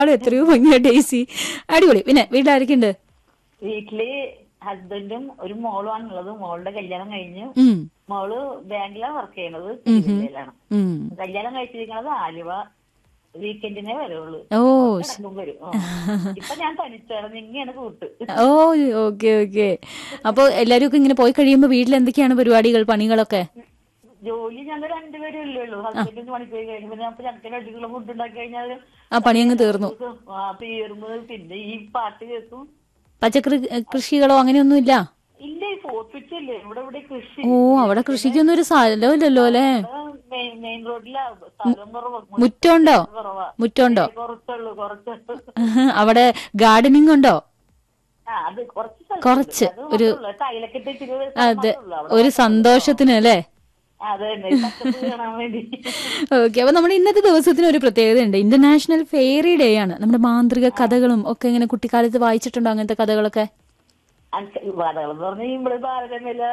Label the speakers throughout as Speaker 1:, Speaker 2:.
Speaker 1: അവിടെ എത്രയോ ഭംഗിയാ ഡേസി അടിപൊളി പിന്നെ വീട്ടിലാരൊക്കെയുണ്ട്
Speaker 2: വീട്ടില് ഹസ്ബൻഡും ഒരു മോളുമാണുള്ളത് മോളുടെ കല്യാണം കഴിഞ്ഞു
Speaker 1: ഉം
Speaker 2: മോള് ബാങ്കിലാണ് വർക്ക് ചെയ്യണത് തിരുവല്ലയിലാണ്
Speaker 1: ഉം
Speaker 2: കല്യാണം കഴിച്ചിരിക്കണത് ആലുവ വീക്കെൻഡിനെ വരുള്ളൂ
Speaker 1: ഓ
Speaker 2: ഇടയ്ക്കും വരും ആ. ഇപ്പൊ ഞാൻ തനിച്ചാണ് നിങ്ങയാണ് കൂട്ട്
Speaker 1: ഓ ഓക്കെ ഓക്കെ അപ്പൊ എല്ലാരും ഒക്കെ ഇങ്ങനെ പോയി കഴിയുമ്പോ വീട്ടിൽ എന്തൊക്കെയാണ് പരിപാടികൾ പണികളൊക്കെ
Speaker 2: ജോലി ഞങ്ങൾ രണ്ടുപേരും ഇല്ലേ ഉള്ളൂ ഹസ്ബൻഡിന് പണിക്ക് പോയി കഴിയുമ്പോ ഞാൻ ഇപ്പൊ ഞങ്ങൾക്ക് രണ്ടുകൂടെ ഫുഡ് ഉണ്ടാക്കി കഴിഞ്ഞാൽ
Speaker 1: ആ പണി അങ്ങ് തീർന്നു
Speaker 2: ആ തീർന്ന് പിന്നെ ഈ പാട്ട് കേൾക്കും
Speaker 1: പച്ചക്കറി ഏഹ്, കൃഷികളോ അങ്ങനെയൊന്നും ഇല്ല
Speaker 2: ഇല്ല ഈ ഫോർപ്പിച്ചല്ലേ ഇവിടെ ഇവിടെ കൃഷി
Speaker 1: ഓ അവിടെ കൃഷിക്കൊന്നും ഒരു സ്ഥലമില്ലല്ലോ അല്ലേ
Speaker 2: മെയിൻ റോഡിലാ സ്ഥലം കുറവാ
Speaker 1: മുറ്റമുണ്ടോ
Speaker 2: കുറവാ
Speaker 1: മുറ്റമുണ്ടോ
Speaker 2: കുറച്ചുള്ളൂ കുറച്ച്
Speaker 1: അവിടെ ഗാർഡനിങ് ഉണ്ടോ
Speaker 2: ആ അത് കുറച്ച് സ്ഥലം
Speaker 1: കുറച്ച് ഒരു
Speaker 2: ടൈലൊക്കെ ഇട്ട് ഇച്ചിരി ഒരു
Speaker 1: അതെ
Speaker 2: സ്ഥലമേ ഉള്ളൂ. അവിടെ
Speaker 1: ഒരു സന്തോഷത്തിന് അല്ലേ
Speaker 2: അത് തന്നെ പച്ചപ്പ് കാണാൻ വേണ്ടി
Speaker 1: ഓക്കെ അപ്പൊ നമ്മുടെ ഇന്നത്തെ ദിവസത്തിന് ഒരു പ്രത്യേകത ഉണ്ട് ഇന്റർനാഷണൽ ഫെയറി ഡേ ആണ് നമ്മുടെ മാന്ത്രിക കഥകളും ഒക്കെ ഇങ്ങനെ കുട്ടിക്കാലത്ത് വായിച്ചിട്ടുണ്ടോ അങ്ങനത്തെ കഥകളൊക്കെ
Speaker 2: കഥകൾ എന്ന് പറഞ്ഞാൽ ഇവിടെ ബാലരമയില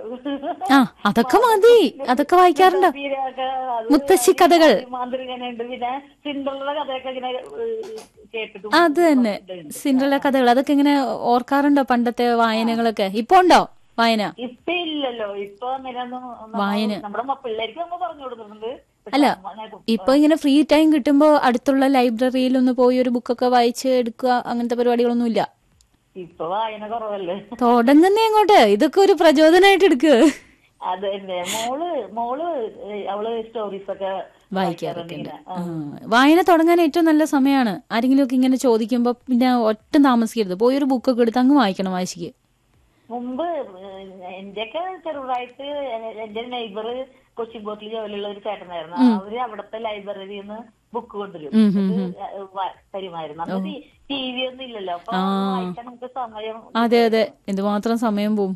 Speaker 1: ആ അതൊക്കെ മതി അതൊക്കെ വായിക്കാറുണ്ടോ മുത്തശ്ശി കഥകൾ.
Speaker 2: മാന്ത്രികനുണ്ട് പിന്നെ സിന്ധുള്ള കഥയൊക്കെ ഇങ്ങനെ ഏഹ്, കേട്ടിട്ടും
Speaker 1: അത് തന്നെ സിൻഡ്രല കഥകൾ അതൊക്കെ ഇങ്ങനെ ഓർക്കാറുണ്ടോ പണ്ടത്തെ വായനകളൊക്കെ ഇപ്പൊ ഉണ്ടോ വായന
Speaker 2: ഇപ്പൊ ഇല്ലല്ലോ ഇപ്പൊ അങ്ങനെയൊന്നും നമ്മ-
Speaker 1: വായന.
Speaker 2: നമ്മുടെ മ- പിള്ളേർക്ക് നമ്മൾ പറഞ്ഞു കൊടുക്കുന്നുണ്ട് പക്ഷെ
Speaker 1: അല്ല
Speaker 2: നമ്മ-
Speaker 1: ഇപ്പൊ ഇങ്ങനെ ഫ്രീ ടൈം കിട്ടുമ്പോ അടുത്തുള്ള ലൈബ്രറിയിൽ ഒന്ന് പോയി ഒരു ബുക്കൊക്കെ വായിച്ച് എടുക്കുക അങ്ങനത്തെ പരിപാടികളൊന്നും ഇല്ല
Speaker 2: ഇപ്പൊ വായന കുറവല്ലേ
Speaker 1: തുടങ്ങുന്നേ അങ്ങോട്ട് ഇതൊക്കെ ഒരു പ്രചോദനമായിട്ട് എടുക്കുക
Speaker 2: അത് തന്നെ മോള് മോള് ഏഹ്, അവള് സ്റ്റോറീസ് ഒക്കെ
Speaker 1: വായിക്കാറൊക്കെ ഉണ്ട്
Speaker 2: ഇങ്ങനെ.
Speaker 1: ആ. വായന തുടങ്ങാൻ ഏറ്റവും നല്ല സമയമാണ് ആരെങ്കിലും ഒക്കെ ഇങ്ങനെ ചോദിക്കുമ്പോ പിന്നെ ഒട്ടും താമസിക്കരുത് പോയി ഒരു ബുക്കൊക്കെ എടുത്ത് അങ്ങ് വായിക്കണം വാശിക്ക്
Speaker 2: മുമ്പ് എന്റെയൊക്കെ ചെറുതായിട്ട് എന്റെ നെയ്ബർ കൊച്ചി ബോട്ടിൽ ജോലിയുള്ള ഒരു ചേട്ടനായിരുന്നു അവര് അവിടുത്തെ ലൈബ്രറിയിൽ നിന്ന് ബുക്ക് കൊണ്ടുവരും അത് വ- തരുമായിരുന്നു അപ്പൊ ടി വി ഒന്നും ഇല്ലല്ലോ അപ്പൊ വായിക്കാൻ നമുക്ക് സമയം
Speaker 1: അതെ അതെ എന്തുമാത്രം സമയം പോവും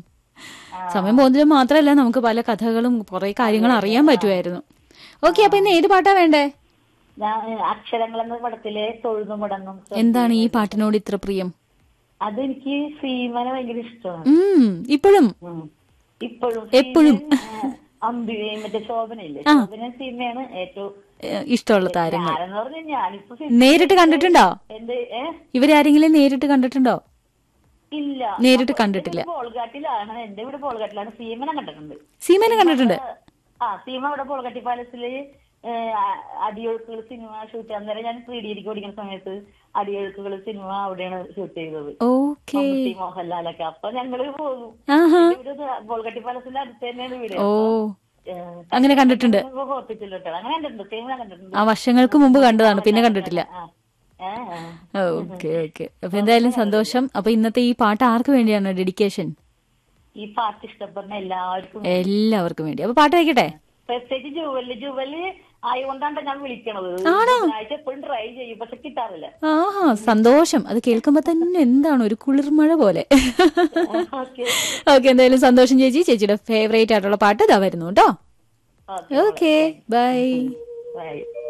Speaker 1: സമയം പോകുന്നതിന് മാത്രമല്ല നമുക്ക് പല കഥകളും കുറെ കാര്യങ്ങൾ അറിയാൻ പറ്റുമായിരുന്നു ഓക്കെ അപ്പൊ ഇന്ന് ഏത് പാട്ടാ വേണ്ടേ
Speaker 2: ഞാൻ അക്ഷരങ്ങൾ എന്ന പടത്തിലെ തൊഴുതു മുടങ്ങും
Speaker 1: എന്താണ് ഈ പാട്ടിനോട് ഇത്ര പ്രിയം
Speaker 2: അതെനിക്ക് ശ്രീമനെ ഭയങ്കര ഇഷ്ടമാണ്
Speaker 1: ഉം ഇപ്പോഴും
Speaker 2: ഉം. ഇപ്പോഴും
Speaker 1: എപ്പോഴും.
Speaker 2: ശ്രീമൻ, ആ, അമ്പി മറ്റേ ശോഭനയില്ലേ ശോഭന സീമയാണ് ഏറ്റവും
Speaker 1: ഏഹ്, ഇഷ്ടമുള്ള താരങ്ങൾ
Speaker 2: ഞാനെന്ന് പറഞ്ഞാൽ ഞാനിപ്പോ സി-
Speaker 1: നേരിട്ട് കണ്ടിട്ടുണ്ടോ
Speaker 2: എന്റെ ഏ
Speaker 1: ഇവരാരെങ്കിലും നേരിട്ട് കണ്ടിട്ടുണ്ടോ
Speaker 2: ഇല്ല
Speaker 1: നേരിട്ട് കണ്ടിട്ടില്ല
Speaker 2: പോൾഗാട്ടിലാണ് എന്റെ വീട് പോൾഗാട്ടിലാണ് സീമനെ കണ്ടിട്ടുണ്ട്
Speaker 1: സീമനെ കണ്ടിട്ടുണ്ട്
Speaker 2: ആ സീമ ഇവിടെ പോൾഗാട്ടി പാലസില് അടിയൊഴുക്കുകൾ സിനിമ ഷൂട്ട് ചെയ്യാൻ നേരം ഞാൻ ത്രീ ഡിക്ക് പഠിക്കുന്ന സമയത്ത് അടിയൊഴുക്കുകൾ സിനിമ അവിടെയാണ് ഷൂട്ട് ചെയ്തത്
Speaker 1: ഓക്കെ
Speaker 2: മമ്മൂട്ടി മോഹൻലാലൊക്കെ അപ്പൊ ഞങ്ങള് പോകും
Speaker 1: ആഹാ
Speaker 2: എന്റെ വീട് പോൾഗാട്ടി പാലസിന്റെ അടുത്ത് തന്നെയാണ് വീട്
Speaker 1: ഓ അങ്ങനെ കണ്ടിട്ടുണ്ട്
Speaker 2: ഹോസ്പിറ്റലിലോട്ട് അങ്ങനെ കണ്ടിട്ടുണ്ട് സീമ കണ്ടിട്ടുണ്ട്
Speaker 1: ആ വർഷങ്ങൾക്ക് മുമ്പ് കണ്ടതാണ് പിന്നെ കണ്ടിട്ടില്ല
Speaker 2: ആ ഏ, ഏ.
Speaker 1: ഓക്കെ ഓക്കെ അപ്പൊ എന്തായാലും സന്തോഷം അപ്പൊ ഇന്നത്തെ ഈ പാട്ട് ആർക്ക് വേണ്ടിയാണ് ഡെഡിക്കേഷൻ
Speaker 2: ഈ പാട്ട് ഇഷ്ടപ്പെടുന്ന എല്ലാവർക്കും
Speaker 1: എല്ലാവർക്കും വേണ്ടി അപ്പൊ പാട്ട് വയ്ക്കട്ടെ
Speaker 2: പ്രത്യേകിച്ച് ജുവല് ജുവല് ആയതുകൊണ്ടാണ് ഞാൻ വിളിക്കണത് ആഴ്ച എപ്പോഴും ട്രൈ ചെയ്യും പക്ഷെ കിട്ടാറില്ല
Speaker 1: ആഹാ സന്തോഷം അത് കേൾക്കുമ്പോ തന്നെ എന്താണ് ഒരു കുളിർമഴ പോലെ
Speaker 2: ഓക്കെ
Speaker 1: ഓക്കെ എന്തായാലും സന്തോഷം ചേച്ചി ചേച്ചിയുടെ ഫേവറേറ്റ് ആയിട്ടുള്ള പാട്ട് ഇതാ വരുന്നു കേട്ടോ
Speaker 2: ഓക്കെ
Speaker 1: ഓക്കെ ബൈ
Speaker 2: ബൈ